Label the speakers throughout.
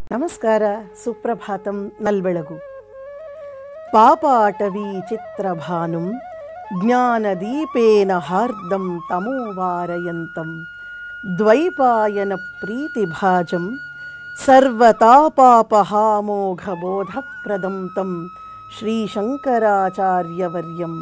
Speaker 1: ನಮಸ್ಕಾರ ಸುಪ್ರಭಾತಂ ನಲ್ಬೆಳಗು ಪಾಪಾಟವೀ ಚಿತ್ರಭಾನುಂ ಜ್ಞಾನದೀಪೇನ ಹಾರ್ದಂ ತಮೋವಾರಯಂತಂ ದ್ವೈಪಾಯನ ಪ್ರೀತಿಭಾಜಂ ಸರ್ವತಾಪಾಪಹಾಮೋಘಬೋಧಪ್ರದಂ ತಂ ಶ್ರೀಶಂಕರಾಚಾರ್ಯವರ್ಯಂ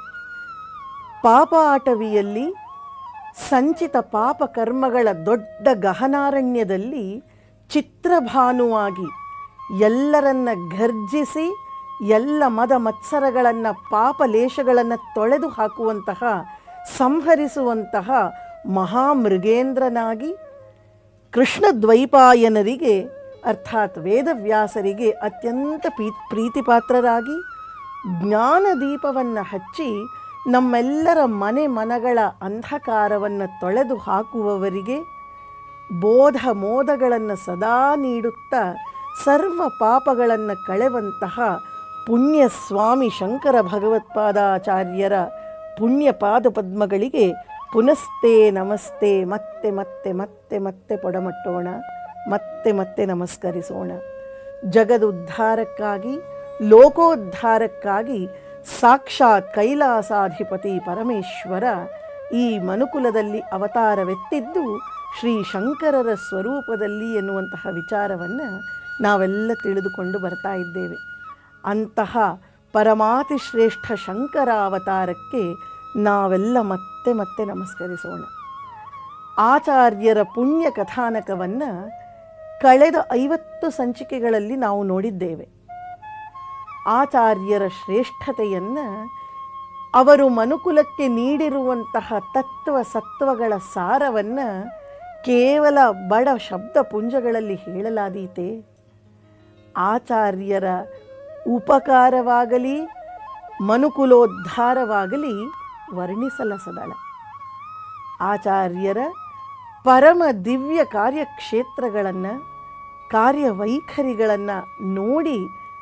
Speaker 1: ಪಾಪಾಟವಿಯಲ್ಲಿ ಸಂಚಿತ ಪಾಪಕರ್ಮಗಳ ದೊಡ್ಡ ಗಹನಾರಣ್ಯದಲ್ಲಿ ಚಿತ್ರಭಾನುವಾಗಿ ಎಲ್ಲರನ್ನ ಗರ್ಜಿಸಿ ಎಲ್ಲ ಮದ ಮತ್ಸರಗಳನ್ನು ಪಾಪಲೇಶಗಳನ್ನು ತೊಳೆದು ಹಾಕುವಂತಹ ಸಂಹರಿಸುವಂತಹ ಮಹಾಮೃಗೇಂದ್ರನಾಗಿ ಕೃಷ್ಣ ದ್ವೈಪಾಯನರಿಗೆ ಅರ್ಥಾತ್ ವೇದವ್ಯಾಸರಿಗೆ ಅತ್ಯಂತ ಪೀ ಪ್ರೀತಿಪಾತ್ರರಾಗಿ ಜ್ಞಾನದೀಪವನ್ನು ಹಚ್ಚಿ ನಮ್ಮೆಲ್ಲರ ಮನೆ ಮನಗಳ ಅಂಧಕಾರವನ್ನು ತೊಳೆದು ಹಾಕುವವರಿಗೆ ಬೋಧ ಮೋದಗಳನ್ನು ಸದಾ ನೀಡುತ್ತಾ ಸರ್ವ ಪಾಪಗಳನ್ನು ಕಳೆವಂತಹ ಪುಣ್ಯ ಸ್ವಾಮಿ ಶಂಕರ ಭಗವತ್ಪಾದಾಚಾರ್ಯರ ಪುಣ್ಯ ಪಾದಪದ್ಮಗಳಿಗೆ ಪುನಸ್ತೆ ನಮಸ್ತೆ ಮತ್ತೆ ಮತ್ತೆ ಮತ್ತೆ ಮತ್ತೆ ಪೊಡಮಟ್ಟೋಣ ಮತ್ತೆ ಮತ್ತೆ ನಮಸ್ಕರಿಸೋಣ ಜಗದುದ್ಧಾರಕ್ಕಾಗಿ ಲೋಕೋದ್ಧಾರಕ್ಕಾಗಿ ಸಾಕ್ಷಾತ್ ಕೈಲಾಸಾಧಿಪತಿ ಪರಮೇಶ್ವರ ಈ ಮನುಕುಲದಲ್ಲಿ ಅವತಾರವೆತ್ತಿದ್ದು ಶ್ರೀ ಶಂಕರರ ಸ್ವರೂಪದಲ್ಲಿ ಎನ್ನುವಂತಹ ವಿಚಾರವನ್ನು ನಾವೆಲ್ಲ ತಿಳಿದುಕೊಂಡು ಬರ್ತಾ ಇದ್ದೇವೆ ಅಂತಹ ಪರಮಾತಿ ಶ್ರೇಷ್ಠ ಶಂಕರ ಅವತಾರಕ್ಕೆ ನಾವೆಲ್ಲ ಮತ್ತೆ ಮತ್ತೆ ನಮಸ್ಕರಿಸೋಣ ಆಚಾರ್ಯರ ಪುಣ್ಯ ಕಥಾನಕವನ್ನು ಕಳೆದ ಐವತ್ತು ಸಂಚಿಕೆಗಳಲ್ಲಿ ನಾವು ನೋಡಿದ್ದೇವೆ ಆಚಾರ್ಯರ ಶ್ರೇಷ್ಠತೆಯನ್ನು ಅವರು ಮನುಕುಲಕ್ಕೆ ನೀಡಿರುವಂತಹ ತತ್ವ ಸತ್ವಗಳ ಸಾರವನ್ನು ಕೇವಲ ಬಡ ಶಬ್ದ ಪುಂಜಗಳಲ್ಲಿ ಹೇಳಲಾದೀತೆ ಆಚಾರ್ಯರ ಉಪಕಾರವಾಗಲಿ ಮನುಕುಲೋದ್ಧಾರವಾಗಲಿ ವರ್ಣಿಸಲಸದಳ ಆಚಾರ್ಯರ ಪರಮ ದಿವ್ಯ ಕಾರ್ಯಕ್ಷೇತ್ರಗಳನ್ನು ಕಾರ್ಯವೈಖರಿಗಳನ್ನು ನೋಡಿ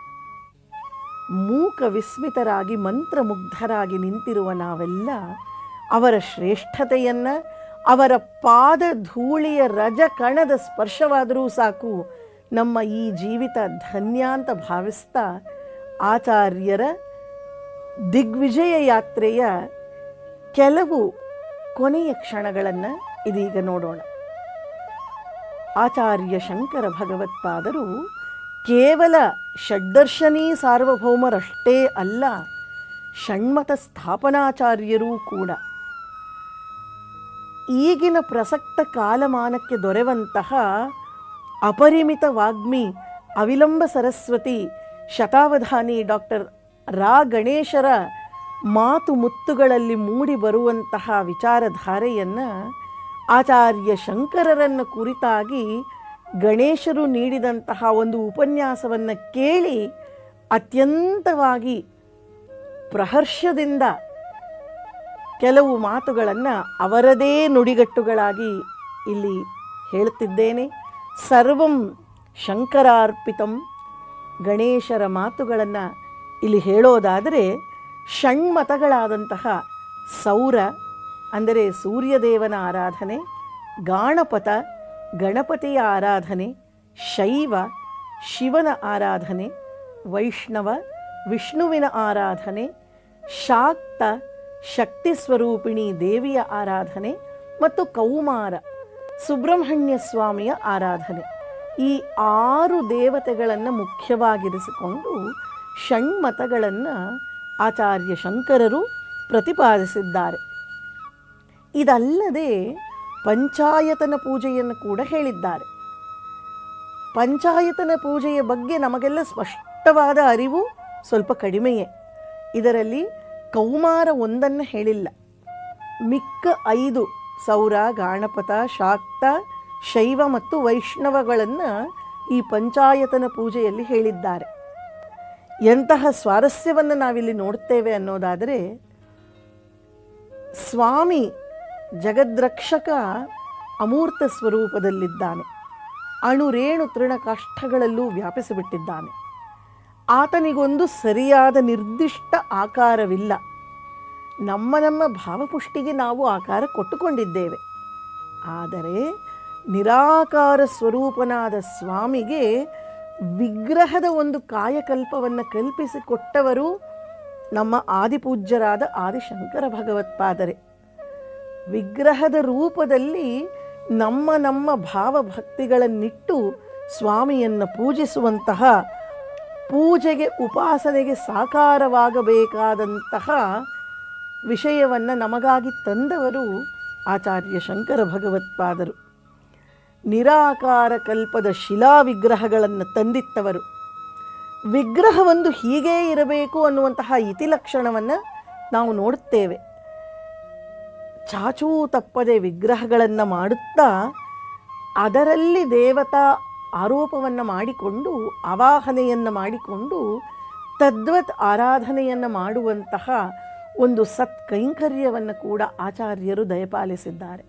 Speaker 1: ಮೂಕ ವಿಸ್ಮಿತರಾಗಿ ಮಂತ್ರಮುಗ್ಧರಾಗಿ ನಿಂತಿರುವ ನಾವೆಲ್ಲ ಅವರ ಶ್ರೇಷ್ಠತೆಯನ್ನು ಅವರ ಪಾದ ಧೂಳಿಯ ರಜ ಕಣದ ಸ್ಪರ್ಶವಾದರೂ ಸಾಕು ನಮ್ಮ ಈ ಜೀವಿತ ಧನ್ಯ ಅಂತ ಭಾವಿಸ್ತಾ ಆಚಾರ್ಯರ ದಿಗ್ವಿಜಯ ಯಾತ್ರೆಯ ಕೆಲವು ಕೊನೆಯ ಕ್ಷಣಗಳನ್ನು ಇದೀಗ ನೋಡೋಣ ಆಚಾರ್ಯ ಶಂಕರ ಭಗವತ್ಪಾದರು ಕೇವಲ ಷಡ್ದರ್ಶನೀ ಸಾರ್ವಭೌಮರಷ್ಟೇ ಅಲ್ಲ ಷಣ್ಮತ ಸ್ಥಾಪನಾಚಾರ್ಯರೂ ಕೂಡ ಈಗಿನ ಪ್ರಸಕ್ತ ಕಾಲಮಾನಕ್ಕೆ ದೊರೆವಂತಹ ಅಪರಿಮಿತ ವಾಗ್ಮಿ ಅವಿಲಂಬ ಸರಸ್ವತಿ ಶತಾವಧಾನಿ ಡಾಕ್ಟರ್ ರಾ ಗಣೇಶರ ಮಾತು ಮುತ್ತುಗಳಲ್ಲಿ ಮೂಡಿ ಬರುವಂತಹ ವಿಚಾರಧಾರೆಯನ್ನು ಆಚಾರ್ಯ ಶಂಕರರನ್ನು ಕುರಿತಾಗಿ ಗಣೇಶರು ನೀಡಿದಂತಹ ಒಂದು ಉಪನ್ಯಾಸವನ್ನು ಕೇಳಿ ಅತ್ಯಂತವಾಗಿ ಪ್ರಹರ್ಷದಿಂದ ಕೆಲವು ಮಾತುಗಳನ್ನು ಅವರದೇ ನುಡಿಗಟ್ಟುಗಳಾಗಿ ಇಲ್ಲಿ ಹೇಳುತ್ತಿದ್ದೇನೆ ಸರ್ವಂ ಶಂಕರಾರ್ಪಿತಂ ಗಣೇಶರ ಮಾತುಗಳನ್ನು ಇಲ್ಲಿ ಹೇಳೋದಾದರೆ ಷಣ್ಮತಗಳಾದಂತಹ ಸೌರ ಅಂದರೆ ಸೂರ್ಯದೇವನ ಆರಾಧನೆ ಗಾಣಪತ ಗಣಪತಿಯ ಆರಾಧನೆ ಶೈವ ಶಿವನ ಆರಾಧನೆ ವೈಷ್ಣವ ವಿಷ್ಣುವಿನ ಆರಾಧನೆ ಶಾಕ್ತ ಶಕ್ತಿ ಸ್ವರೂಪಿಣಿ ದೇವಿಯ ಆರಾಧನೆ ಮತ್ತು ಕೌಮಾರ ಸುಬ್ರಹ್ಮಣ್ಯ ಸ್ವಾಮಿಯ ಆರಾಧನೆ ಈ ಆರು ದೇವತೆಗಳನ್ನು ಮುಖ್ಯವಾಗಿರಿಸಿಕೊಂಡು ಷಣ್ಮತಗಳನ್ನು ಆಚಾರ್ಯ ಶಂಕರರು ಪ್ರತಿಪಾದಿಸಿದ್ದಾರೆ ಇದಲ್ಲದೆ ಪಂಚಾಯತನ ಪೂಜೆಯನ್ನು ಕೂಡ ಹೇಳಿದ್ದಾರೆ ಪಂಚಾಯತನ ಪೂಜೆಯ ಬಗ್ಗೆ ನಮಗೆಲ್ಲ ಸ್ಪಷ್ಟವಾದ ಅರಿವು ಸ್ವಲ್ಪ ಕಡಿಮೆಯೇ ಇದರಲ್ಲಿ ಕೌಮಾರ ಒಂದನ್ನು ಹೇಳಿಲ್ಲ ಮಿಕ್ಕ ಐದು ಸೌರ ಗಾಣಪತ ಶಾಕ್ತ ಶೈವ ಮತ್ತು ವೈಷ್ಣವಗಳನ್ನು ಈ ಪಂಚಾಯತನ ಪೂಜೆಯಲ್ಲಿ ಹೇಳಿದ್ದಾರೆ ಎಂತಹ ಸ್ವಾರಸ್ಯವನ್ನು ನಾವಿಲ್ಲಿ ನೋಡ್ತೇವೆ ಅನ್ನೋದಾದರೆ ಸ್ವಾಮಿ ಜಗದ್ರಕ್ಷಕ ಅಮೂರ್ತ ಸ್ವರೂಪದಲ್ಲಿದ್ದಾನೆ ಅಣುರೇಣು ತೃಣಕಾಷ್ಠಗಳಲ್ಲೂ ವ್ಯಾಪಿಸಿಬಿಟ್ಟಿದ್ದಾನೆ ಆತನಿಗೊಂದು ಸರಿಯಾದ ನಿರ್ದಿಷ್ಟ ಆಕಾರವಿಲ್ಲ ನಮ್ಮ ನಮ್ಮ ಭಾವಪುಷ್ಟಿಗೆ ನಾವು ಆಕಾರ ಕೊಟ್ಟುಕೊಂಡಿದ್ದೇವೆ ಆದರೆ ನಿರಾಕಾರ ಸ್ವರೂಪನಾದ ಸ್ವಾಮಿಗೆ ವಿಗ್ರಹದ ಒಂದು ಕಾಯಕಲ್ಪವನ್ನು ಕಲ್ಪಿಸಿಕೊಟ್ಟವರು ನಮ್ಮ ಆದಿಪೂಜ್ಯರಾದ ಆದಿಶಂಕರ ಭಗವತ್ಪಾದರೆ ವಿಗ್ರಹದ ರೂಪದಲ್ಲಿ ನಮ್ಮ ನಮ್ಮ ಭಾವಭಕ್ತಿಗಳನ್ನಿಟ್ಟು ಸ್ವಾಮಿಯನ್ನು ಪೂಜಿಸುವಂತಹ ಪೂಜೆಗೆ ಉಪಾಸನೆಗೆ ಸಾಕಾರವಾಗಬೇಕಾದಂತಹ ವಿಷಯವನ್ನು ನಮಗಾಗಿ ತಂದವರು ಆಚಾರ್ಯ ಶಂಕರ ಭಗವತ್ಪಾದರು ನಿರಾಕಾರ ಕಲ್ಪದ ಶಿಲಾ ವಿಗ್ರಹಗಳನ್ನು ತಂದಿತ್ತವರು ವಿಗ್ರಹವೊಂದು ಹೀಗೇ ಇರಬೇಕು ಅನ್ನುವಂತಹ ಇತಿಲಕ್ಷಣವನ್ನು ನಾವು ನೋಡುತ್ತೇವೆ ಚಾಚೂ ತಪ್ಪದೆ ವಿಗ್ರಹಗಳನ್ನು ಮಾಡುತ್ತಾ ಅದರಲ್ಲಿ ದೇವತಾ ಆರೋಪವನ್ನು ಮಾಡಿಕೊಂಡು ಅವಾಹನೆಯನ್ನು ಮಾಡಿಕೊಂಡು ತದ್ವತ್ ಆರಾಧನೆಯನ್ನು ಮಾಡುವಂತಹ ಒಂದು ಸತ್ಕೈಂಕರ್ಯವನ್ನು ಕೂಡ ಆಚಾರ್ಯರು ದಯಪಾಲಿಸಿದ್ದಾರೆ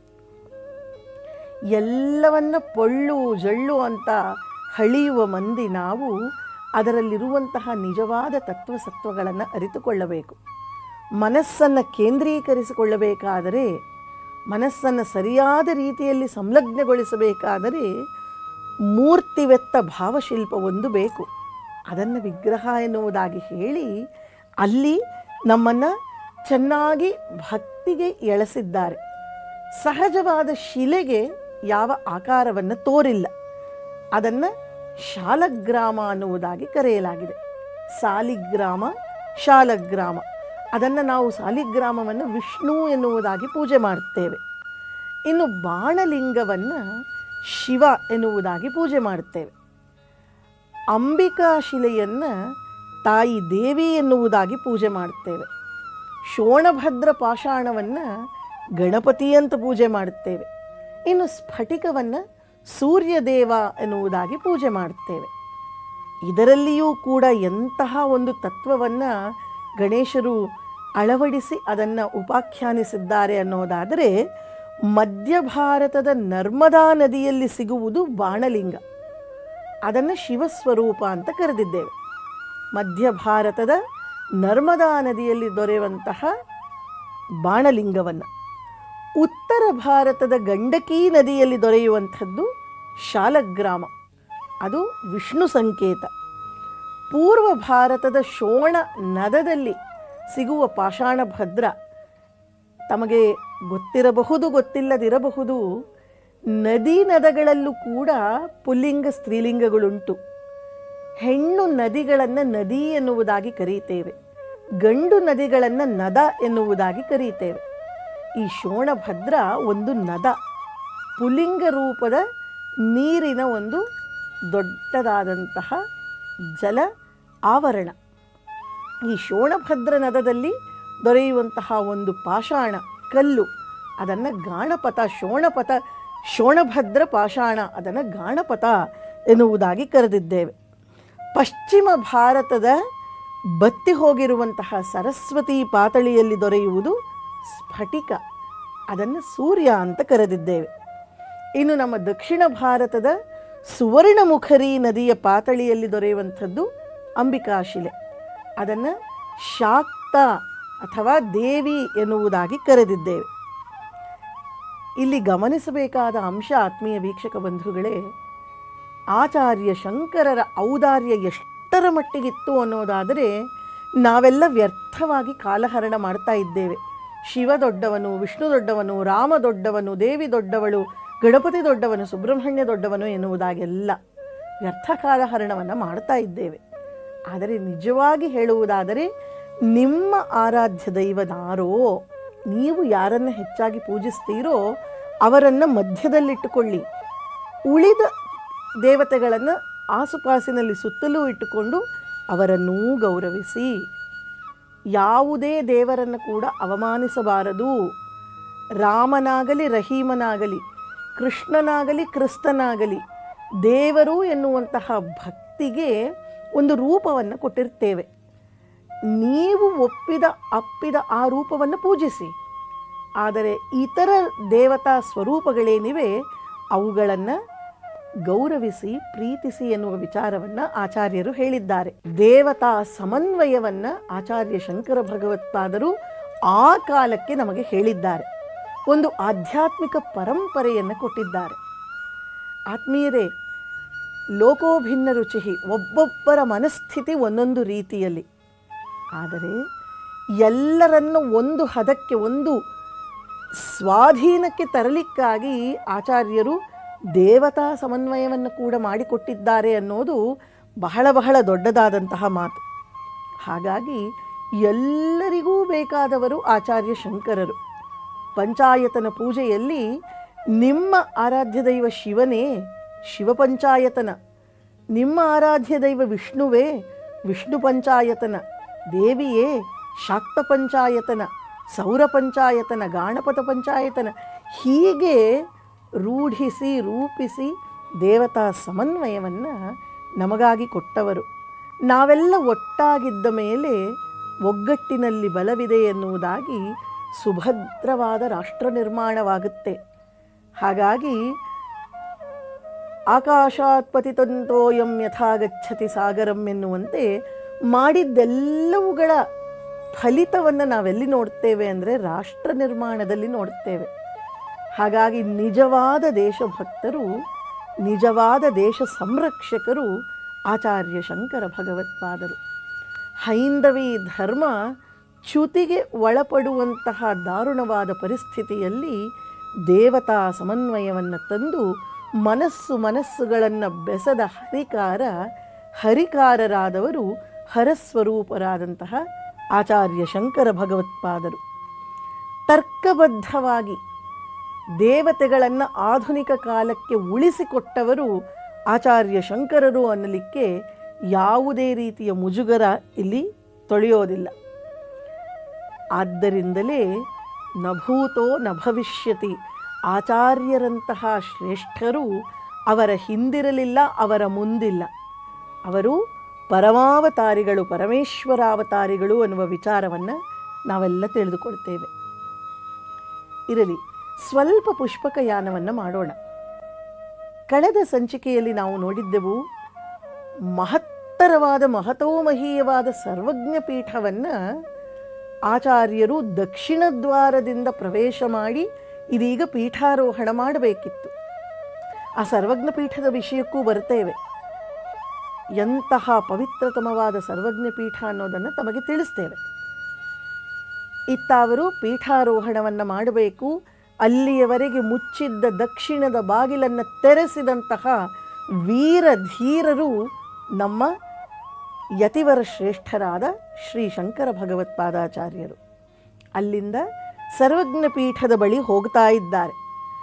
Speaker 1: ಎಲ್ಲವನ್ನ ಪೊಳ್ಳು ಜಳ್ಳು ಅಂತ ಹಳಿಯುವ ಮಂದಿ ನಾವು ಅದರಲ್ಲಿರುವಂತಹ ನಿಜವಾದ ತತ್ವಸತ್ವಗಳನ್ನು ಅರಿತುಕೊಳ್ಳಬೇಕು ಮನಸ್ಸನ್ನು ಕೇಂದ್ರೀಕರಿಸಿಕೊಳ್ಳಬೇಕಾದರೆ ಮನಸ್ಸನ್ನು ಸರಿಯಾದ ರೀತಿಯಲ್ಲಿ ಸಂಲಗ್ನಗೊಳಿಸಬೇಕಾದರೆ ಮೂರ್ತಿವೆತ್ತ ಭಾವಶಿಲ್ಪ ಒಂದು ಬೇಕು ಅದನ್ನು ವಿಗ್ರಹ ಎನ್ನುವುದಾಗಿ ಹೇಳಿ ಅಲ್ಲಿ ನಮ್ಮನ್ನು ಚೆನ್ನಾಗಿ ಭಕ್ತಿಗೆ ಎಳೆಸಿದ್ದಾರೆ ಸಹಜವಾದ ಶಿಲೆಗೆ ಯಾವ ಆಕಾರವನ್ನು ತೋರಿಲ್ಲ ಅದನ್ನು ಶಾಲಗ್ರಾಮ ಅನ್ನುವುದಾಗಿ ಕರೆಯಲಾಗಿದೆ ಸಾಲಿಗ್ರಾಮ ಶಾಲಗ್ರಾಮ ಅದನ್ನು ನಾವು ಸಾಲಿಗ್ರಾಮವನ್ನು ವಿಷ್ಣು ಎನ್ನುವುದಾಗಿ ಪೂಜೆ ಮಾಡುತ್ತೇವೆ ಇನ್ನು ಬಾಣಲಿಂಗವನ್ನು ಶಿವ ಎನ್ನುವುದಾಗಿ ಪೂಜೆ ಮಾಡುತ್ತೇವೆ ಅಂಬಿಕಾ ಶಿಲೆಯನ್ನು ತಾಯಿ ದೇವಿ ಎನ್ನುವುದಾಗಿ ಪೂಜೆ ಮಾಡುತ್ತೇವೆ ಶೋಣಭದ್ರ ಪಾಷಾಣವನ್ನು ಗಣಪತಿ ಅಂತ ಪೂಜೆ ಮಾಡುತ್ತೇವೆ ಇನ್ನು ಸ್ಫಟಿಕವನ್ನು ಸೂರ್ಯದೇವ ಎನ್ನುವುದಾಗಿ ಪೂಜೆ ಮಾಡುತ್ತೇವೆ ಇದರಲ್ಲಿಯೂ ಕೂಡ ಎಂತಹ ಒಂದು ತತ್ವವನ್ನು ಗಣೇಶರು ಅಳವಡಿಸಿ ಅದನ್ನು ಉಪಾಖ್ಯಾನಿಸಿದ್ದಾರೆ ಅನ್ನೋದಾದರೆ ಮಧ್ಯ ಭಾರತದ ನರ್ಮದಾ ನದಿಯಲ್ಲಿ ಸಿಗುವುದು ಬಾಣಲಿಂಗ ಅದನ್ನು ಶಿವಸ್ವರೂಪ ಅಂತ ಕರೆದಿದ್ದೇವೆ ಮಧ್ಯ ಭಾರತದ ನರ್ಮದಾ ನದಿಯಲ್ಲಿ ದೊರೆಯುವಂತಹ ಬಾಣಲಿಂಗವನ್ನು ಉತ್ತರ ಭಾರತದ ಗಂಡಕಿ ನದಿಯಲ್ಲಿ ದೊರೆಯುವಂಥದ್ದು ಶಾಲಗ್ರಾಮ ಅದು ವಿಷ್ಣು ಸಂಕೇತ ಪೂರ್ವ ಭಾರತದ ಶೋಣ ನದದಲ್ಲಿ ಸಿಗುವ ಪಾಷಾಣ ಭದ್ರ ತಮಗೆ ಗೊತ್ತಿರಬಹುದು ಗೊತ್ತಿಲ್ಲದಿರಬಹುದು ನದಿ ನದಗಳಲ್ಲೂ ಕೂಡ ಪುಲ್ಲಿಂಗ ಸ್ತ್ರೀಲಿಂಗಗಳುಂಟು ಹೆಣ್ಣು ನದಿಗಳನ್ನು ನದಿ ಎನ್ನುವುದಾಗಿ ಕರೀತೇವೆ ಗಂಡು ನದಿಗಳನ್ನು ನದ ಎನ್ನುವುದಾಗಿ ಕರೀತೇವೆ ಈ ಶೋಣಭದ್ರ ಒಂದು ನದ ಪುಲ್ಲಿಂಗ ರೂಪದ ನೀರಿನ ಒಂದು ದೊಡ್ಡದಾದಂತಹ ಜಲ ಆವರಣ ಈ ಶೋಣಭದ್ರ ನದದಲ್ಲಿ ದೊರೆಯುವಂತಹ ಒಂದು ಪಾಷಾಣ ಕಲ್ಲು ಅದನ್ನು ಗಾಣಪಥ ಶೋಣಪಥ ಶೋಣಭದ್ರ ಪಾಷಾಣ ಅದನ್ನು ಗಾಣಪಥ ಎನ್ನುವುದಾಗಿ ಕರೆದಿದ್ದೇವೆ ಪಶ್ಚಿಮ ಭಾರತದ ಬತ್ತಿ ಹೋಗಿರುವಂತಹ ಸರಸ್ವತಿ ಪಾತಳಿಯಲ್ಲಿ ದೊರೆಯುವುದು ಸ್ಫಟಿಕ ಅದನ್ನು ಸೂರ್ಯ ಅಂತ ಕರೆದಿದ್ದೇವೆ ಇನ್ನು ನಮ್ಮ ದಕ್ಷಿಣ ಭಾರತದ ಸುವರ್ಣಮುಖರಿ ನದಿಯ ಪಾತಳಿಯಲ್ಲಿ ದೊರೆಯುವಂಥದ್ದು ಅಂಬಿಕಾಶಿಲೆ ಅದನ್ನು ಶಾಕ್ತ ಅಥವಾ ದೇವಿ ಎನ್ನುವುದಾಗಿ ಕರೆದಿದ್ದೇವೆ ಇಲ್ಲಿ ಗಮನಿಸಬೇಕಾದ ಅಂಶ ಆತ್ಮೀಯ ವೀಕ್ಷಕ ಬಂಧುಗಳೇ ಆಚಾರ್ಯ ಶಂಕರರ ಔದಾರ್ಯ ಎಷ್ಟರ ಮಟ್ಟಿಗಿತ್ತು ಅನ್ನೋದಾದರೆ ನಾವೆಲ್ಲ ವ್ಯರ್ಥವಾಗಿ ಕಾಲಹರಣ ಮಾಡ್ತಾ ಇದ್ದೇವೆ ಶಿವ ದೊಡ್ಡವನು ವಿಷ್ಣು ದೊಡ್ಡವನು ರಾಮ ದೊಡ್ಡವನು ದೇವಿ ದೊಡ್ಡವಳು ಗಣಪತಿ ದೊಡ್ಡವನು ಸುಬ್ರಹ್ಮಣ್ಯ ದೊಡ್ಡವನು ಎನ್ನುವುದಾಗೆಲ್ಲ ವ್ಯರ್ಥ ಕಾಲಹರಣವನ್ನು ಮಾಡ್ತಾ ಇದ್ದೇವೆ ಆದರೆ ನಿಜವಾಗಿ ಹೇಳುವುದಾದರೆ ನಿಮ್ಮ ಆರಾಧ್ಯ ದೈವನಾರೋ ನೀವು ಯಾರನ್ನು ಹೆಚ್ಚಾಗಿ ಪೂಜಿಸ್ತೀರೋ ಅವರನ್ನು ಮಧ್ಯದಲ್ಲಿಟ್ಟುಕೊಳ್ಳಿ ಉಳಿದ ದೇವತೆಗಳನ್ನು ಆಸುಪಾಸಿನಲ್ಲಿ ಸುತ್ತಲೂ ಇಟ್ಟುಕೊಂಡು ಅವರನ್ನೂ ಗೌರವಿಸಿ ಯಾವುದೇ ದೇವರನ್ನು ಕೂಡ ಅವಮಾನಿಸಬಾರದು ರಾಮನಾಗಲಿ ರಹೀಮನಾಗಲಿ ಕೃಷ್ಣನಾಗಲಿ ಕ್ರಿಸ್ತನಾಗಲಿ ದೇವರು ಎನ್ನುವಂತಹ ಭಕ್ತಿಗೆ ಒಂದು ರೂಪವನ್ನು ಕೊಟ್ಟಿರ್ತೇವೆ ನೀವು ಒಪ್ಪಿದ ಅಪ್ಪಿದ ಆ ರೂಪವನ್ನು ಪೂಜಿಸಿ ಆದರೆ ಇತರ ದೇವತಾ ಸ್ವರೂಪಗಳೇನಿವೆ ಅವುಗಳನ್ನು ಗೌರವಿಸಿ ಪ್ರೀತಿಸಿ ಎನ್ನುವ ವಿಚಾರವನ್ನು ಆಚಾರ್ಯರು ಹೇಳಿದ್ದಾರೆ ದೇವತಾ ಸಮನ್ವಯವನ್ನು ಆಚಾರ್ಯ ಶಂಕರ ಭಗವತ್ಪಾದರು ಆ ಕಾಲಕ್ಕೆ ನಮಗೆ ಹೇಳಿದ್ದಾರೆ ಒಂದು ಆಧ್ಯಾತ್ಮಿಕ ಪರಂಪರೆಯನ್ನು ಕೊಟ್ಟಿದ್ದಾರೆ ಆತ್ಮೀಯರೇ ಲೋಕೋಭಿನ್ನ ರುಚಿ ಒಬ್ಬೊಬ್ಬರ ಮನಸ್ಥಿತಿ ಒಂದೊಂದು ರೀತಿಯಲ್ಲಿ ಆದರೆ ಎಲ್ಲರನ್ನು ಒಂದು ಹದಕ್ಕೆ ಒಂದು ಸ್ವಾಧೀನಕ್ಕೆ ತರಲಿಕ್ಕಾಗಿ ಆಚಾರ್ಯರು ದೇವತಾ ಸಮನ್ವಯವನ್ನು ಕೂಡ ಮಾಡಿಕೊಟ್ಟಿದ್ದಾರೆ ಅನ್ನೋದು ಬಹಳ ಬಹಳ ದೊಡ್ಡದಾದಂತಹ ಮಾತು ಹಾಗಾಗಿ ಎಲ್ಲರಿಗೂ ಬೇಕಾದವರು ಆಚಾರ್ಯ ಶಂಕರರು ಪಂಚಾಯತನ ಪೂಜೆಯಲ್ಲಿ ನಿಮ್ಮ ಆರಾಧ್ಯ ದೈವ ಶಿವನೇ ಶಿವಪಂಚಾಯತನ ನಿಮ್ಮ ಆರಾಧ್ಯ ದೈವ ವಿಷ್ಣುವೇ ವಿಷ್ಣು ಪಂಚಾಯತನ ದೇವಿಯೇ ಶಾಕ್ತ ಪಂಚಾಯತನ ಸೌರ ಪಂಚಾಯತನ ಗಾಣಪತ ಪಂಚಾಯತನ ಹೀಗೆ ರೂಢಿಸಿ ರೂಪಿಸಿ ದೇವತಾ ಸಮನ್ವಯವನ್ನು ನಮಗಾಗಿ ಕೊಟ್ಟವರು ನಾವೆಲ್ಲ ಒಟ್ಟಾಗಿದ್ದ ಮೇಲೆ ಒಗ್ಗಟ್ಟಿನಲ್ಲಿ ಬಲವಿದೆ ಎನ್ನುವುದಾಗಿ ಸುಭದ್ರವಾದ ರಾಷ್ಟ್ರ ನಿರ್ಮಾಣವಾಗುತ್ತೆ ಹಾಗಾಗಿ ಆಕಾಶಾತ್ ಪತಿತಂತೋಯಂ ಯಥಾ ಗಚ್ಚತಿ ಸಾಗರಂ ಎನ್ನುವಂತೆ ಮಾಡಿದ್ದೆಲ್ಲವುಗಳ ಫಲಿತವನ್ನು ನಾವೆಲ್ಲಿ ನೋಡ್ತೇವೆ ಅಂದರೆ ರಾಷ್ಟ್ರ ನಿರ್ಮಾಣದಲ್ಲಿ ನೋಡ್ತೇವೆ ಹಾಗಾಗಿ ನಿಜವಾದ ದೇಶಭಕ್ತರು ನಿಜವಾದ ದೇಶ ಸಂರಕ್ಷಕರು ಆಚಾರ್ಯ ಶಂಕರ ಭಗವತ್ಪಾದರು ಹೈಂದವಿ ಧರ್ಮ ಚ್ಯುತಿಗೆ ಒಳಪಡುವಂತಹ ದಾರುಣವಾದ ಪರಿಸ್ಥಿತಿಯಲ್ಲಿ ದೇವತಾ ಸಮನ್ವಯವನ್ನು ತಂದು ಮನಸ್ಸು ಮನಸ್ಸುಗಳನ್ನು ಬೆಸದ ಹರಿಕಾರ ಹರಿಕಾರರಾದವರು ಹರಸ್ವರೂಪರಾದಂತಹ ಆಚಾರ್ಯ ಶಂಕರ ಭಗವತ್ಪಾದರು ತರ್ಕಬದ್ಧವಾಗಿ ದೇವತೆಗಳನ್ನು ಆಧುನಿಕ ಕಾಲಕ್ಕೆ ಉಳಿಸಿಕೊಟ್ಟವರು ಆಚಾರ್ಯ ಶಂಕರರು ಅನ್ನಲಿಕ್ಕೆ ಯಾವುದೇ ರೀತಿಯ ಮುಜುಗರ ಇಲ್ಲಿ ತೊಳೆಯೋದಿಲ್ಲ ಆದ್ದರಿಂದಲೇ ನಭೂತೋ ನ ಭವಿಷ್ಯತಿ ಆಚಾರ್ಯರಂತಹ ಶ್ರೇಷ್ಠರು ಅವರ ಹಿಂದಿರಲಿಲ್ಲ ಅವರ ಮುಂದಿಲ್ಲ ಅವರು ಪರಮಾವತಾರಿಗಳು ಪರಮೇಶ್ವರಾವತಾರಿಗಳು ಅನ್ನುವ ವಿಚಾರವನ್ನು ನಾವೆಲ್ಲ ತಿಳಿದುಕೊಳ್ತೇವೆ ಇರಲಿ ಸ್ವಲ್ಪ ಪುಷ್ಪಕ ಯಾನವನ್ನು ಮಾಡೋಣ ಕಳೆದ ಸಂಚಿಕೆಯಲ್ಲಿ ನಾವು ನೋಡಿದ್ದೆವು ಮಹತ್ತರವಾದ ಮಹತೋಮಹೀಯವಾದ ಸರ್ವಜ್ಞ ಪೀಠವನ್ನು ಆಚಾರ್ಯರು ದಕ್ಷಿಣ ದ್ವಾರದಿಂದ ಪ್ರವೇಶ ಮಾಡಿ ಇದೀಗ ಪೀಠಾರೋಹಣ ಮಾಡಬೇಕಿತ್ತು ಆ ಸರ್ವಜ್ಞ ಪೀಠದ ವಿಷಯಕ್ಕೂ ಬರ್ತೇವೆ ಎಂತಹ ಪವಿತ್ರತಮವಾದ ಸರ್ವಜ್ಞ ಪೀಠ ಅನ್ನೋದನ್ನು ತಮಗೆ ತಿಳಿಸ್ತೇವೆ ಇತ್ತ ಅವರು ಪೀಠಾರೋಹಣವನ್ನು ಮಾಡಬೇಕು ಅಲ್ಲಿಯವರೆಗೆ ಮುಚ್ಚಿದ್ದ ದಕ್ಷಿಣದ ಬಾಗಿಲನ್ನು ತೆರೆಸಿದಂತಹ ವೀರ ಧೀರರು ನಮ್ಮ ಯತಿವರ ಶ್ರೇಷ್ಠರಾದ ಶ್ರೀ ಶಂಕರ ಭಗವತ್ಪಾದಾಚಾರ್ಯರು ಅಲ್ಲಿಂದ ಸರ್ವಜ್ಞ ಪೀಠದ ಬಳಿ ಹೋಗ್ತಾ ಇದ್ದಾರೆ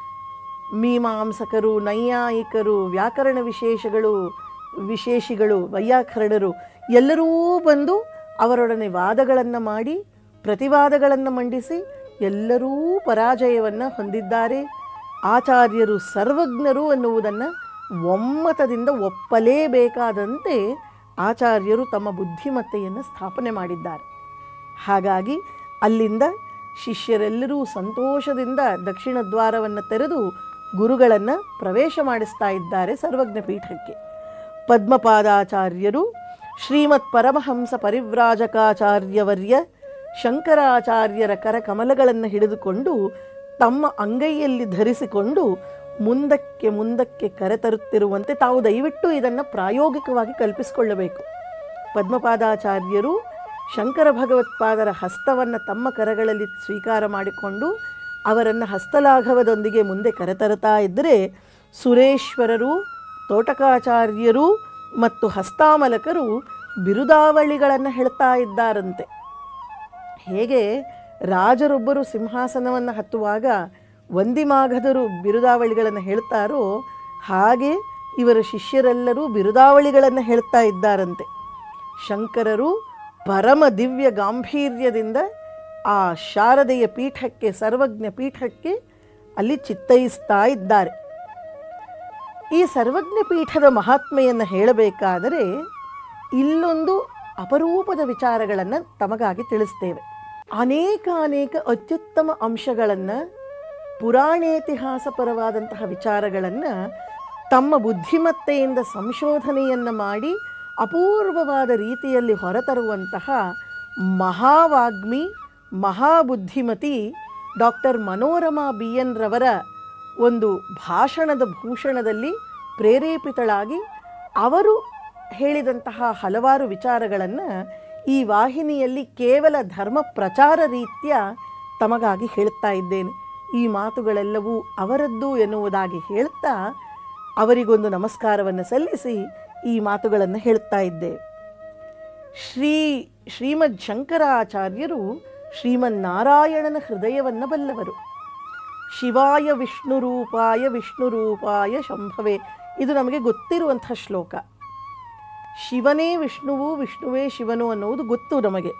Speaker 1: ಮೀಮಾಂಸಕರು ನೈಯಾಯಿಕರು ವ್ಯಾಕರಣ ವಿಶೇಷಗಳು ವಿಶೇಷಿಗಳು ವೈಯಾಕರಣರು ಎಲ್ಲರೂ ಬಂದು ಅವರೊಡನೆ ವಾದಗಳನ್ನು ಮಾಡಿ ಪ್ರತಿವಾದಗಳನ್ನು ಮಂಡಿಸಿ ಎಲ್ಲರೂ ಪರಾಜಯವನ್ನು ಹೊಂದಿದ್ದಾರೆ ಆಚಾರ್ಯರು ಸರ್ವಜ್ಞರು ಅನ್ನುವುದನ್ನು ಒಮ್ಮತದಿಂದ ಒಪ್ಪಲೇಬೇಕಾದಂತೆ ಆಚಾರ್ಯರು ತಮ್ಮ ಬುದ್ಧಿಮತ್ತೆಯನ್ನು ಸ್ಥಾಪನೆ ಮಾಡಿದ್ದಾರೆ ಹಾಗಾಗಿ ಅಲ್ಲಿಂದ ಶಿಷ್ಯರೆಲ್ಲರೂ ಸಂತೋಷದಿಂದ ದಕ್ಷಿಣ ದ್ವಾರವನ್ನು ತೆರೆದು ಗುರುಗಳನ್ನು ಪ್ರವೇಶ ಮಾಡಿಸ್ತಾ ಇದ್ದಾರೆ ಸರ್ವಜ್ಞ ಪೀಠಕ್ಕೆ ಪದ್ಮಪಾದಾಚಾರ್ಯರು ಶ್ರೀಮತ್ ಪರಮಹಂಸ ಪರಿವ್ರಾಜಕಾಚಾರ್ಯವರ್ಯ ಶಂಕರಾಚಾರ್ಯರ ಕರಕಮಲಗಳನ್ನು ಹಿಡಿದುಕೊಂಡು ತಮ್ಮ ಅಂಗೈಯಲ್ಲಿ ಧರಿಸಿಕೊಂಡು ಮುಂದಕ್ಕೆ ಮುಂದಕ್ಕೆ ಕರೆತರುತ್ತಿರುವಂತೆ ತಾವು ದಯವಿಟ್ಟು ಇದನ್ನು ಪ್ರಾಯೋಗಿಕವಾಗಿ ಕಲ್ಪಿಸಿಕೊಳ್ಳಬೇಕು ಪದ್ಮಪಾದಾಚಾರ್ಯರು ಶಂಕರ ಭಗವತ್ಪಾದರ ಹಸ್ತವನ್ನು ತಮ್ಮ ಕರಗಳಲ್ಲಿ ಸ್ವೀಕಾರ ಮಾಡಿಕೊಂಡು ಅವರನ್ನು ಹಸ್ತಲಾಘವದೊಂದಿಗೆ ಮುಂದೆ ಕರೆತರುತ್ತಾ ಇದ್ದರೆ ಸುರೇಶ್ವರರು ತೋಟಕಾಚಾರ್ಯರು ಮತ್ತು ಹಸ್ತಾಮಲಕರು ಬಿರುದಾವಳಿಗಳನ್ನು ಹೇಳ್ತಾ ಇದ್ದಾರಂತೆ ಹೇಗೆ ರಾಜರೊಬ್ಬರು ಸಿಂಹಾಸನವನ್ನು ಹತ್ತುವಾಗ ವಂದಿಮಾಗಧರು ಬಿರುದಾವಳಿಗಳನ್ನು ಹೇಳ್ತಾರೋ ಹಾಗೆ ಇವರ ಶಿಷ್ಯರೆಲ್ಲರೂ ಬಿರುದಾವಳಿಗಳನ್ನು ಹೇಳ್ತಾ ಇದ್ದಾರಂತೆ ಶಂಕರರು ಪರಮ ದಿವ್ಯ ಗಾಂಭೀರ್ಯದಿಂದ ಆ ಶಾರದೆಯ ಪೀಠಕ್ಕೆ ಸರ್ವಜ್ಞ ಪೀಠಕ್ಕೆ ಅಲ್ಲಿ ಚಿತ್ತೈಸ್ತಾ ಇದ್ದಾರೆ ಈ ಸರ್ವಜ್ಞ ಪೀಠದ ಮಹಾತ್ಮೆಯನ್ನು ಹೇಳಬೇಕಾದರೆ ಇಲ್ಲೊಂದು ಅಪರೂಪದ ವಿಚಾರಗಳನ್ನು ತಮಗಾಗಿ ತಿಳಿಸ್ತೇವೆ ಅನೇಕ ಅನೇಕ ಅತ್ಯುತ್ತಮ ಅಂಶಗಳನ್ನು ಪುರಾಣೇತಿಹಾಸಪರವಾದಂತಹ ವಿಚಾರಗಳನ್ನು ತಮ್ಮ ಬುದ್ಧಿಮತ್ತೆಯಿಂದ ಸಂಶೋಧನೆಯನ್ನು ಮಾಡಿ ಅಪೂರ್ವವಾದ ರೀತಿಯಲ್ಲಿ ಹೊರತರುವಂತಹ ಮಹಾವಾಗ್ಮಿ ಮಹಾಬುದ್ಧಿಮತಿ ಡಾಕ್ಟರ್ ಮನೋರಮಾ ಬಿ ಎನ್ ರವರ ಒಂದು ಭಾಷಣದ ಭೂಷಣದಲ್ಲಿ ಪ್ರೇರೇಪಿತಳಾಗಿ ಅವರು ಹೇಳಿದಂತಹ ಹಲವಾರು ವಿಚಾರಗಳನ್ನು ಈ ವಾಹಿನಿಯಲ್ಲಿ ಕೇವಲ ಧರ್ಮ ಪ್ರಚಾರ ರೀತ್ಯ ತಮಗಾಗಿ ಹೇಳುತ್ತಾ ಇದ್ದೇನೆ ಈ ಮಾತುಗಳೆಲ್ಲವೂ ಅವರದ್ದು ಎನ್ನುವುದಾಗಿ ಹೇಳ್ತಾ ಅವರಿಗೊಂದು ನಮಸ್ಕಾರವನ್ನು ಸಲ್ಲಿಸಿ ಈ ಮಾತುಗಳನ್ನು ಹೇಳುತ್ತಾ ಇದ್ದೇವೆ ಶ್ರೀ ಶ್ರೀಮದ್ ಶಂಕರಾಚಾರ್ಯರು ಶ್ರೀಮನ್ನಾರಾಯಣನ ಹೃದಯವನ್ನು ಬಲ್ಲವರು ಶಿವಾಯ ವಿಷ್ಣುರೂಪಾಯ ವಿಷ್ಣುರೂಪಾಯ ಶಂಭವೇ ಇದು ನಮಗೆ ಗೊತ್ತಿರುವಂಥ ಶ್ಲೋಕ ಶಿವನೇ ವಿಷ್ಣುವು ವಿಷ್ಣುವೇ ಶಿವನು ಅನ್ನುವುದು ಗೊತ್ತು ನಮಗೆ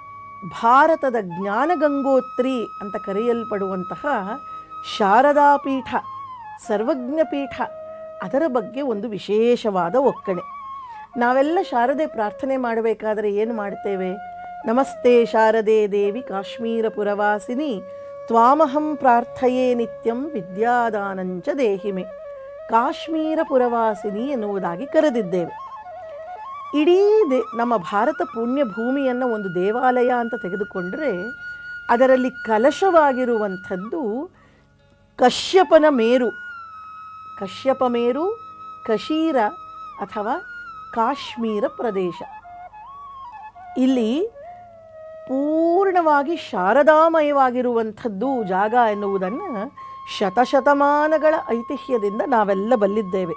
Speaker 1: ಭಾರತದ ಜ್ಞಾನಗಂಗೋತ್ರಿ ಅಂತ ಕರೆಯಲ್ಪಡುವಂತಹ ಶಾರದಾ ಪೀಠ ಸರ್ವಜ್ಞ ಪೀಠ ಅದರ ಬಗ್ಗೆ ಒಂದು ವಿಶೇಷವಾದ ಒಕ್ಕಣೆ ನಾವೆಲ್ಲ ಶಾರದೆ ಪ್ರಾರ್ಥನೆ ಮಾಡಬೇಕಾದರೆ ಏನು ಮಾಡ್ತೇವೆ ನಮಸ್ತೆ ಶಾರದೆ ದೇವಿ ಕಾಶ್ಮೀರ ಪುರವಾಸಿನಿ ತ್ವಾಮಹಂ ಪ್ರಾರ್ಥಯೇ ನಿತ್ಯಂ ವಿದ್ಯಾದಾನಂಚ ದೇಹಿಮೆ ಕಾಶ್ಮೀರ ಪುರವಾಸಿನಿ ಎನ್ನುವುದಾಗಿ ಕರೆದಿದ್ದೇವೆ ಇಡೀ ದೇ ನಮ್ಮ ಭಾರತ ಪುಣ್ಯ ಭೂಮಿಯನ್ನು ಒಂದು ದೇವಾಲಯ ಅಂತ ತೆಗೆದುಕೊಂಡರೆ ಅದರಲ್ಲಿ ಕಲಶವಾಗಿರುವಂಥದ್ದು ಕಶ್ಯಪನ ಮೇರು ಕಶ್ಯಪ ಮೇರು ಕಶೀರ ಅಥವಾ ಕಾಶ್ಮೀರ ಪ್ರದೇಶ ಇಲ್ಲಿ ಪೂರ್ಣವಾಗಿ ಶಾರದಾಮಯವಾಗಿರುವಂಥದ್ದು ಜಾಗ ಎನ್ನುವುದನ್ನು ಶತಶತಮಾನಗಳ ಐತಿಹ್ಯದಿಂದ ನಾವೆಲ್ಲ ಬಲ್ಲಿದ್ದೇವೆ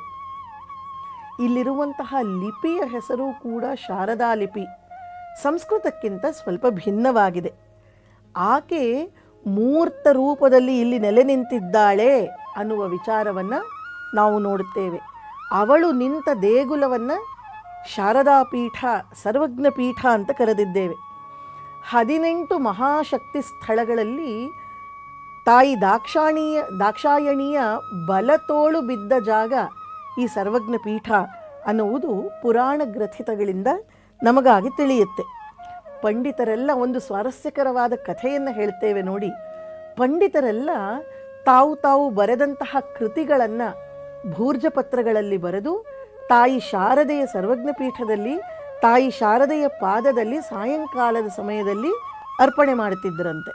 Speaker 1: ಇಲ್ಲಿರುವಂತಹ ಲಿಪಿಯ ಹೆಸರು ಕೂಡ ಶಾರದಾ ಲಿಪಿ ಸಂಸ್ಕೃತಕ್ಕಿಂತ ಸ್ವಲ್ಪ ಭಿನ್ನವಾಗಿದೆ ಆಕೆ ಮೂರ್ತ ರೂಪದಲ್ಲಿ ಇಲ್ಲಿ ನೆಲೆ ನಿಂತಿದ್ದಾಳೆ ಅನ್ನುವ ವಿಚಾರವನ್ನು ನಾವು ನೋಡುತ್ತೇವೆ ಅವಳು ನಿಂತ ದೇಗುಲವನ್ನು ಶಾರದಾ ಪೀಠ ಸರ್ವಜ್ಞ ಪೀಠ ಅಂತ ಕರೆದಿದ್ದೇವೆ ಹದಿನೆಂಟು ಮಹಾಶಕ್ತಿ ಸ್ಥಳಗಳಲ್ಲಿ ತಾಯಿ ದಾಕ್ಷಾಣಿಯ ದಾಕ್ಷಾಯಣಿಯ ಬಲತೋಳು ಬಿದ್ದ ಜಾಗ ಈ ಸರ್ವಜ್ಞ ಪೀಠ ಅನ್ನುವುದು ಪುರಾಣ ಗ್ರಥಿತಗಳಿಂದ ನಮಗಾಗಿ ತಿಳಿಯುತ್ತೆ ಪಂಡಿತರೆಲ್ಲ ಒಂದು ಸ್ವಾರಸ್ಯಕರವಾದ ಕಥೆಯನ್ನು ಹೇಳ್ತೇವೆ ನೋಡಿ ಪಂಡಿತರೆಲ್ಲ ತಾವು ತಾವು ಬರೆದಂತಹ ಕೃತಿಗಳನ್ನು ಭೂರ್ಜಪತ್ರಗಳಲ್ಲಿ ಬರೆದು ತಾಯಿ ಶಾರದೆಯ ಸರ್ವಜ್ಞ ಪೀಠದಲ್ಲಿ ತಾಯಿ ಶಾರದೆಯ ಪಾದದಲ್ಲಿ ಸಾಯಂಕಾಲದ ಸಮಯದಲ್ಲಿ ಅರ್ಪಣೆ ಮಾಡುತ್ತಿದ್ದರಂತೆ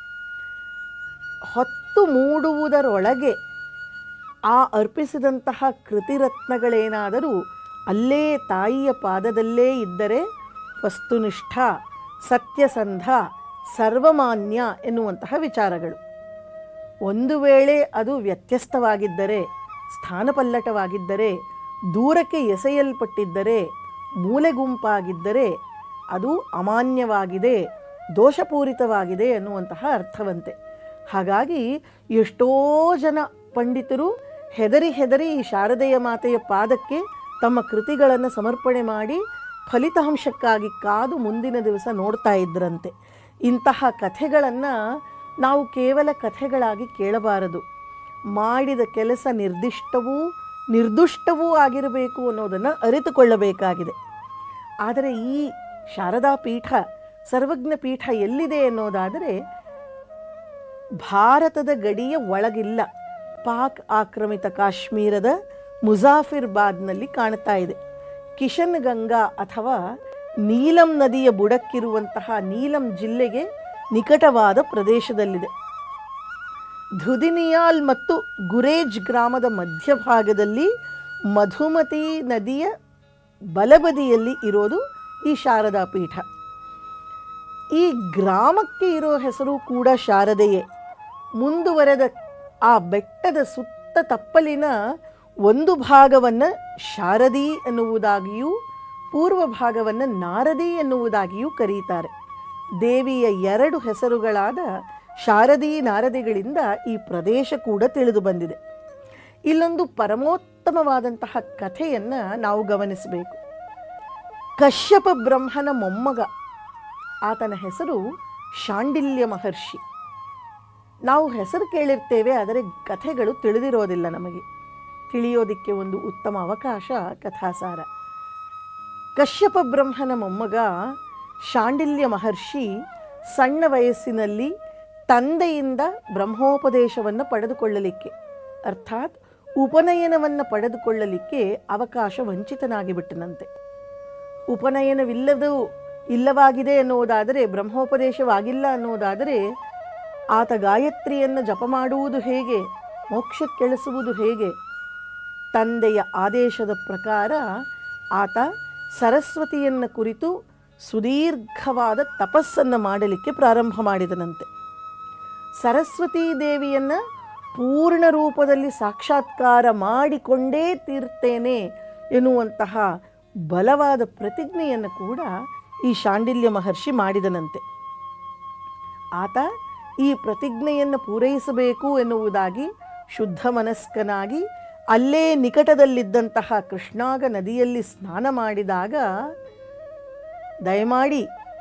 Speaker 1: ಹೊತ್ತು ಮೂಡುವುದರೊಳಗೆ ಆ ಅರ್ಪಿಸಿದಂತಹ ಕೃತಿರತ್ನಗಳೇನಾದರೂ ಅಲ್ಲೇ ತಾಯಿಯ ಪಾದದಲ್ಲೇ ಇದ್ದರೆ ವಸ್ತುನಿಷ್ಠ ಸತ್ಯಸಂಧ ಸರ್ವಮಾನ್ಯ ಎನ್ನುವಂತಹ ವಿಚಾರಗಳು ಒಂದು ವೇಳೆ ಅದು ವ್ಯತ್ಯಸ್ತವಾಗಿದ್ದರೆ ಸ್ಥಾನಪಲ್ಲಟವಾಗಿದ್ದರೆ ದೂರಕ್ಕೆ ಎಸೆಯಲ್ಪಟ್ಟಿದ್ದರೆ ಮೂಲೆ ಗುಂಪಾಗಿದ್ದರೆ ಅದು ಅಮಾನ್ಯವಾಗಿದೆ ದೋಷಪೂರಿತವಾಗಿದೆ ಎನ್ನುವಂತಹ ಅರ್ಥವಂತೆ ಹಾಗಾಗಿ ಎಷ್ಟೋ ಜನ ಪಂಡಿತರು ಹೆದರಿ ಹೆದರಿ ಈ ಶಾರದೆಯ ಮಾತೆಯ ಪಾದಕ್ಕೆ ತಮ್ಮ ಕೃತಿಗಳನ್ನು ಸಮರ್ಪಣೆ ಮಾಡಿ ಫಲಿತಾಂಶಕ್ಕಾಗಿ ಕಾದು ಮುಂದಿನ ದಿವಸ ನೋಡ್ತಾ ಇದ್ರಂತೆ ಇಂತಹ ಕಥೆಗಳನ್ನು ನಾವು ಕೇವಲ ಕಥೆಗಳಾಗಿ ಕೇಳಬಾರದು ಮಾಡಿದ ಕೆಲಸ ನಿರ್ದಿಷ್ಟವೂ ನಿರ್ದುಷ್ಟವೂ ಆಗಿರಬೇಕು ಅನ್ನೋದನ್ನು ಅರಿತುಕೊಳ್ಳಬೇಕಾಗಿದೆ ಆದರೆ ಈ ಶಾರದಾ ಪೀಠ ಸರ್ವಜ್ಞ ಪೀಠ ಎಲ್ಲಿದೆ ಅನ್ನೋದಾದರೆ ಭಾರತದ ಗಡಿಯ ಒಳಗಿಲ್ಲ ಪಾಕ್ ಆಕ್ರಮಿತ ಕಾಶ್ಮೀರದ ಮುಜಾಫಿರ್ಬಾದ್ನಲ್ಲಿ ಕಾಣ್ತಾ ಇದೆ ಕಿಶನ್ ಗಂಗಾ ಅಥವಾ ನೀಲಂ ನದಿಯ ಬುಡಕ್ಕಿರುವಂತಹ ನೀಲಂ ಜಿಲ್ಲೆಗೆ ನಿಕಟವಾದ ಪ್ರದೇಶದಲ್ಲಿದೆ ಧುದಿನಿಯಾಲ್ ಮತ್ತು ಗುರೇಜ್ ಗ್ರಾಮದ ಮಧ್ಯಭಾಗದಲ್ಲಿ ಮಧುಮತಿ ನದಿಯ ಬಲಬದಿಯಲ್ಲಿ ಇರೋದು ಈ ಶಾರದಾ ಪೀಠ ಈ ಗ್ರಾಮಕ್ಕೆ ಇರೋ ಹೆಸರು ಕೂಡ ಶಾರದೆಯೇ ಮುಂದುವರೆದ ಆ ಬೆಟ್ಟದ ಸುತ್ತ ತಪ್ಪಲಿನ ಒಂದು ಭಾಗವನ್ನು ಶಾರದಿ ಎನ್ನುವುದಾಗಿಯೂ ಪೂರ್ವ ಭಾಗವನ್ನು ನಾರದಿ ಎನ್ನುವುದಾಗಿಯೂ ಕರೀತಾರೆ ದೇವಿಯ ಎರಡು ಹೆಸರುಗಳಾದ ಶಾರದಿ ನಾರದಿಗಳಿಂದ ಈ ಪ್ರದೇಶ ಕೂಡ ತಿಳಿದು ಬಂದಿದೆ ಇಲ್ಲೊಂದು ಪರಮೋತ್ತಮವಾದಂತಹ ಕಥೆಯನ್ನು ನಾವು ಗಮನಿಸಬೇಕು ಕಶ್ಯಪ ಬ್ರಹ್ಮನ ಮೊಮ್ಮಗ ಆತನ ಹೆಸರು ಶಾಂಡಿಲ್ಯ ಮಹರ್ಷಿ ನಾವು ಹೆಸರು ಕೇಳಿರ್ತೇವೆ ಆದರೆ ಕಥೆಗಳು ತಿಳಿದಿರೋದಿಲ್ಲ ನಮಗೆ ತಿಳಿಯೋದಕ್ಕೆ ಒಂದು ಉತ್ತಮ ಅವಕಾಶ ಕಥಾಸಾರ ಕಶ್ಯಪ ಬ್ರಹ್ಮನ ಮೊಮ್ಮಗ ಶಾಂಡಿಲ್ಯ ಮಹರ್ಷಿ ಸಣ್ಣ ವಯಸ್ಸಿನಲ್ಲಿ ತಂದೆಯಿಂದ ಬ್ರಹ್ಮೋಪದೇಶವನ್ನು ಪಡೆದುಕೊಳ್ಳಲಿಕ್ಕೆ ಅರ್ಥಾತ್ ಉಪನಯನವನ್ನು ಪಡೆದುಕೊಳ್ಳಲಿಕ್ಕೆ ಅವಕಾಶ ವಂಚಿತನಾಗಿ ಬಿಟ್ಟನಂತೆ ಉಪನಯನವಿಲ್ಲದು ಇಲ್ಲವಾಗಿದೆ ಎನ್ನುವುದಾದರೆ ಬ್ರಹ್ಮೋಪದೇಶವಾಗಿಲ್ಲ ಅನ್ನುವುದಾದರೆ ಆತ ಗಾಯತ್ರಿಯನ್ನು ಜಪ ಮಾಡುವುದು ಹೇಗೆ ಮೋಕ್ಷಕ್ಕೆಳಿಸುವುದು ಹೇಗೆ ತಂದೆಯ ಆದೇಶದ ಪ್ರಕಾರ ಆತ ಸರಸ್ವತಿಯನ್ನು ಕುರಿತು ಸುದೀರ್ಘವಾದ ತಪಸ್ಸನ್ನು ಮಾಡಲಿಕ್ಕೆ ಪ್ರಾರಂಭ ಮಾಡಿದನಂತೆ ಸರಸ್ವತೀ ದೇವಿಯನ್ನು ಪೂರ್ಣ ರೂಪದಲ್ಲಿ ಸಾಕ್ಷಾತ್ಕಾರ ಮಾಡಿಕೊಂಡೇ ತೀರ್ತೇನೆ ಎನ್ನುವಂತಹ ಬಲವಾದ ಪ್ರತಿಜ್ಞೆಯನ್ನು ಕೂಡ ಈ ಶಾಂಡಿಲ್ಯ ಮಹರ್ಷಿ ಮಾಡಿದನಂತೆ ಆತ ಈ ಪ್ರತಿಜ್ಞೆಯನ್ನು ಪೂರೈಸಬೇಕು ಎನ್ನುವುದಾಗಿ ಶುದ್ಧ ಮನಸ್ಕನಾಗಿ ಅಲ್ಲೇ ನಿಕಟದಲ್ಲಿದ್ದಂತಹ ಕೃಷ್ಣಾಗ ನದಿಯಲ್ಲಿ ಸ್ನಾನ ಮಾಡಿದಾಗ ದಯಮಾಡಿ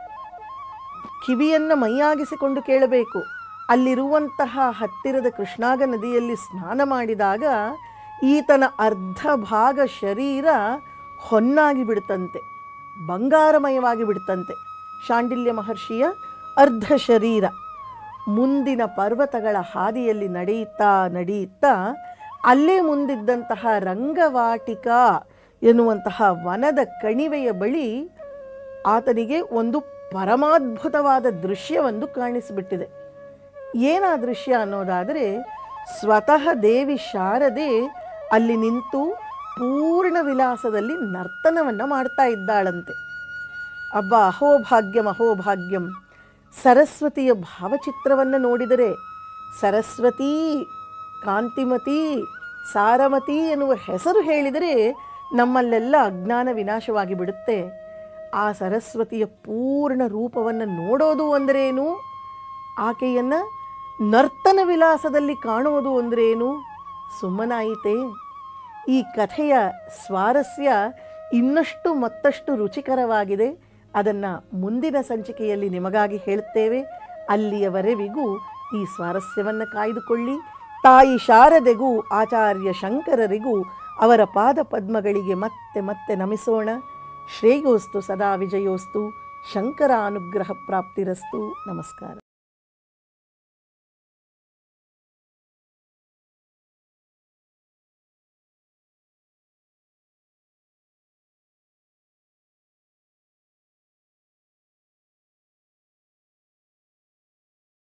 Speaker 1: ಕಿವಿಯನ್ನು ಮೈಯಾಗಿಸಿಕೊಂಡು ಕೇಳಬೇಕು ಅಲ್ಲಿರುವಂತಹ ಹತ್ತಿರದ ಕೃಷ್ಣಾಗ ನದಿಯಲ್ಲಿ ಸ್ನಾನ ಮಾಡಿದಾಗ ಈತನ ಅರ್ಧ ಭಾಗ ಶರೀರ ಹೊನ್ನಾಗಿ ಬಿಡ್ತಂತೆ ಬಂಗಾರಮಯವಾಗಿ ಬಿಡ್ತಂತೆ ಶಾಂಡಿಲ್ಯ ಮಹರ್ಷಿಯ ಅರ್ಧ ಶರೀರ ಮುಂದಿನ ಪರ್ವತಗಳ ಹಾದಿಯಲ್ಲಿ ನಡೆಯುತ್ತಾ ನಡೆಯುತ್ತಾ ಅಲ್ಲೇ ಮುಂದಿದ್ದಂತಹ ರಂಗವಾಟಿಕ ಎನ್ನುವಂತಹ ವನದ ಕಣಿವೆಯ ಬಳಿ ಆತನಿಗೆ ಒಂದು ಪರಮಾದ್ಭುತವಾದ ದೃಶ್ಯವೊಂದು ಕಾಣಿಸಿಬಿಟ್ಟಿದೆ ಏನಾ ದೃಶ್ಯ ಅನ್ನೋದಾದರೆ ಸ್ವತಃ ದೇವಿ ಶಾರದೆ ಅಲ್ಲಿ ನಿಂತು ಪೂರ್ಣ ವಿಲಾಸದಲ್ಲಿ ನರ್ತನವನ್ನು ಮಾಡ್ತಾ ಇದ್ದಾಳಂತೆ ಅಬ್ಬ ಅಹೋಭಾಗ್ಯಂ ಅಹೋಭಾಗ್ಯಂ ಸರಸ್ವತಿಯ ಭಾವಚಿತ್ರವನ್ನು ನೋಡಿದರೆ ಸರಸ್ವತಿ ಕಾಂತಿಮತಿ ಸಾರಮತಿ ಎನ್ನುವ ಹೆಸರು ಹೇಳಿದರೆ ನಮ್ಮಲ್ಲೆಲ್ಲ ಅಜ್ಞಾನ ವಿನಾಶವಾಗಿ ಬಿಡುತ್ತೆ ಆ ಸರಸ್ವತಿಯ ಪೂರ್ಣ ರೂಪವನ್ನು ನೋಡೋದು ಅಂದ್ರೇನು ಆಕೆಯನ್ನು ನರ್ತನ ವಿಲಾಸದಲ್ಲಿ ಕಾಣೋದು ಅಂದ್ರೇನು ಸುಮ್ಮನಾಯಿತೆ ಈ ಕಥೆಯ ಸ್ವಾರಸ್ಯ ಇನ್ನಷ್ಟು ಮತ್ತಷ್ಟು ರುಚಿಕರವಾಗಿದೆ ಅದನ್ನು ಮುಂದಿನ ಸಂಚಿಕೆಯಲ್ಲಿ ನಿಮಗಾಗಿ ಹೇಳುತ್ತೇವೆ ಅಲ್ಲಿಯವರೆವಿಗೂ ಈ ಸ್ವಾರಸ್ಯವನ್ನು ಕಾಯ್ದುಕೊಳ್ಳಿ ತಾಯಿ ಶಾರದೆಗೂ ಆಚಾರ್ಯ ಶಂಕರರಿಗೂ ಅವರ ಪಾದ ಪದ್ಮಗಳಿಗೆ ಮತ್ತೆ ಮತ್ತೆ ನಮಿಸೋಣ ಶ್ರೇಯೋಸ್ತು ಸದಾ ವಿಜಯೋಸ್ತು ಶಂಕರ ಅನುಗ್ರಹ ಪ್ರಾಪ್ತಿರಸ್ತು ನಮಸ್ಕಾರ